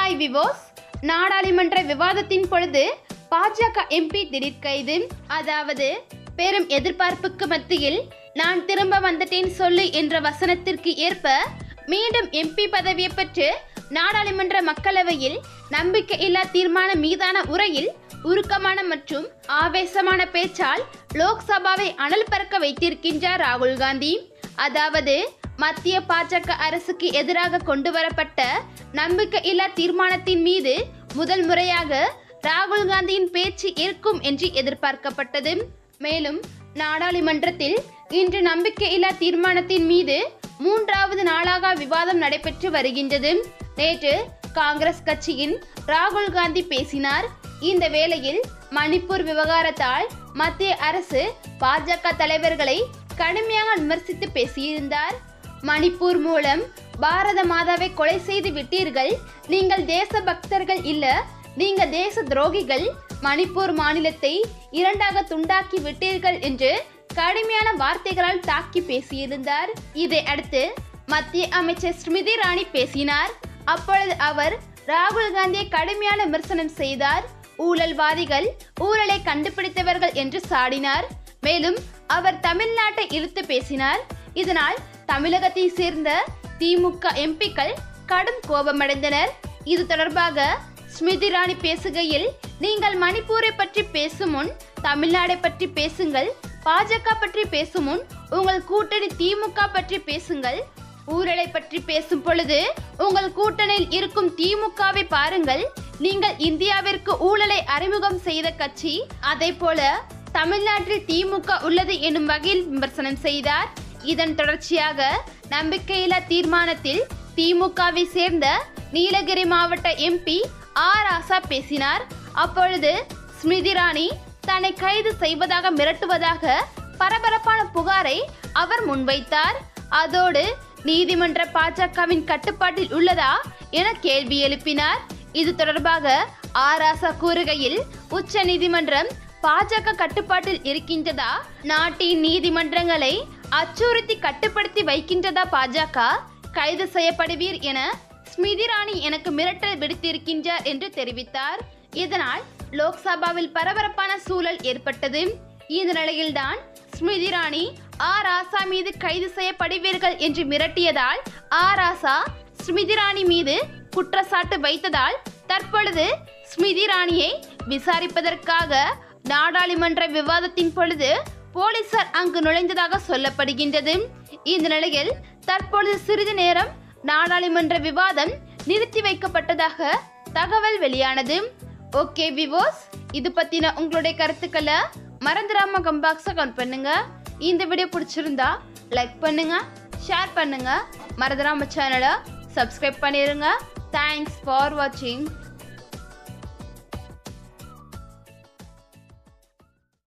hi விவோஸ் நாடாளுமன்ற விவாதத்தின் பொழுது பாஜக எம்பி திடீர் கைது அதாவது பெரும் எதிர்பார்ப்புக்கு மத்தியில் நான் திரும்ப வந்துட்டேன் சொல்லு என்ற வசனத்திற்கு ஏற்ப மீண்டும் எம்பி பதவியை பெற்று நாடாளுமன்ற மக்களவையில் நம்பிக்கையில்லா தீர்மானம் மீதான உரையில் உருக்கமான மற்றும் ஆவேசமான பேச்சால் லோக்சபாவை அனல் பறக்க வைத்திருக்கின்றார் ராகுல் காந்தி அதாவது மத்திய பாஜக அரசுக்கு எதிராக கொண்டு வரப்பட்ட நம்பிக்கையில்லா தீர்மானத்தின் மீது முதல் முறையாக ராகுல் காந்தியின் பேச்சு இருக்கும் என்று எதிர்பார்க்கப்பட்டது மேலும் நாடாளுமன்றத்தில் இன்று நம்பிக்கையில்லா தீர்மானத்தின் மீது மூன்றாவது நாளாக விவாதம் நடைபெற்று வருகின்றது நேற்று காங்கிரஸ் கட்சியின் ராகுல் காந்தி பேசினார் இந்த வேளையில் மணிப்பூர் விவகாரத்தால் மத்திய அரசு பாஜக தலைவர்களை கடுமையாக விமர்சித்து பேசியிருந்தார் மணிப்பூர் மூலம் பாரத மாதாவை கொலை செய்து விட்டீர்கள் நீங்கள் தேச பக்தர்கள் இல்ல நீங்க தேச துரோகிகள் மணிப்பூர் மாநிலத்தை இரண்டாக துண்டாக்கி விட்டீர்கள் என்று கடுமையான வார்த்தைகளால் தாக்கி பேசியிருந்தார் இதை அடுத்து மத்திய அமைச்சர் ஸ்மிருதி இராணி பேசினார் அப்பொழுது அவர் ராகுல் காந்தியை கடுமையான விமர்சனம் செய்தார் ஊழல்வாதிகள் ஊழலை கண்டுபிடித்தவர்கள் என்று சாடினார் மேலும் அவர் தமிழ்நாட்டை இழுத்து பேசினார் இதனால் தமிழகத்தை சேர்ந்த திமுக எம்பிக்கள் கடும் கோபமடைந்தனர் இது தொடர்பாக ஸ்மிருதி இராணி பேசுகையில் நீங்கள் மணிப்பூரை பற்றி பேசும் முன் தமிழ்நாடை பற்றி பேசுங்கள் பாஜக பற்றி பேசும் முன் உங்கள் கூட்டணி திமுக பற்றி பேசுங்கள் ஊழலை பற்றி பேசும் பொழுது உங்கள் கூட்டணியில் இருக்கும் திமுகவை பாருங்கள் நீங்கள் இந்தியாவிற்கு ஊழலை அறிமுகம் செய்த கட்சி அதே போல தமிழ்நாட்டில் திமுக உள்ளது எனும் வகையில் விமர்சனம் செய்தார் இதன் தொடர்ச்சியாக நம்பிக்கையில்லா தீர்மானத்தில் திமுகவை சேர்ந்த நீலகிரி மாவட்ட எம்பி ஆர் ஆசா பேசினார் அப்பொழுது ஸ்மிருதி இராணி தன்னை கைது செய்வதாக மிரட்டுவதாக பரபரப்பான புகாரை அவர் முன்வைத்தார் அதோடு நீதிமன்ற பாஜகவின் கட்டுப்பாட்டில் உள்ளதா என கேள்வி எழுப்பினார் இது தொடர்பாக ஆர் ஆசா கூறுகையில் உச்ச நீதிமன்றம் பாஜக கட்டுப்பாட்டில் இருக்கின்றதா நாட்டின் நீதிமன்றங்களை அச்சுறுத்தி கட்டுப்படுத்தி வைக்கின்றதா பாஜக கைது செய்யப்படுவீர் என ஸ்மிருதி இராணி எனக்கு மிரட்டல் விடுத்திருக்கின்றார் என்று தெரிவித்தார் இதனால் லோக்சபாவில் பரபரப்பான சூழல் ஏற்பட்டது இந்த நிலையில்தான் ஸ்மிருதி இராணி ஆர் ஆசா மீது கைது செய்யப்படுவீர்கள் என்று மிரட்டியதால் ஆர் ஆசா ஸ்மிருதி இராணி மீது குற்றச்சாட்டு வைத்ததால் தற்பொழுது ஸ்மிருதி இராணியை விசாரிப்பதற்காக நாடாளுமன்ற விவாதத்தின் பொழுது போலீசார் அங்கு நுழைந்ததாக சொல்லப்படுகின்றது இந்த நிலையில் தற்பொழுது சிறிது நேரம் நாடாளுமன்ற விவாதம் நிறுத்தி வைக்கப்பட்டதாக தகவல் வெளியானது ஓகே விவோஸ் இது பத்தின உங்களுடைய கருத்துக்களை மறந்துடாம கம்பாக்ஸை கவுண்ட் பண்ணுங்க இந்த வீடியோ பிடிச்சிருந்தா லைக் பண்ணுங்க ஷேர் பண்ணுங்க மறந்துடாம சேனலை சப்ஸ்கிரைப் பண்ணிருங்க தேங்க்ஸ் ஃபார் வாட்சிங்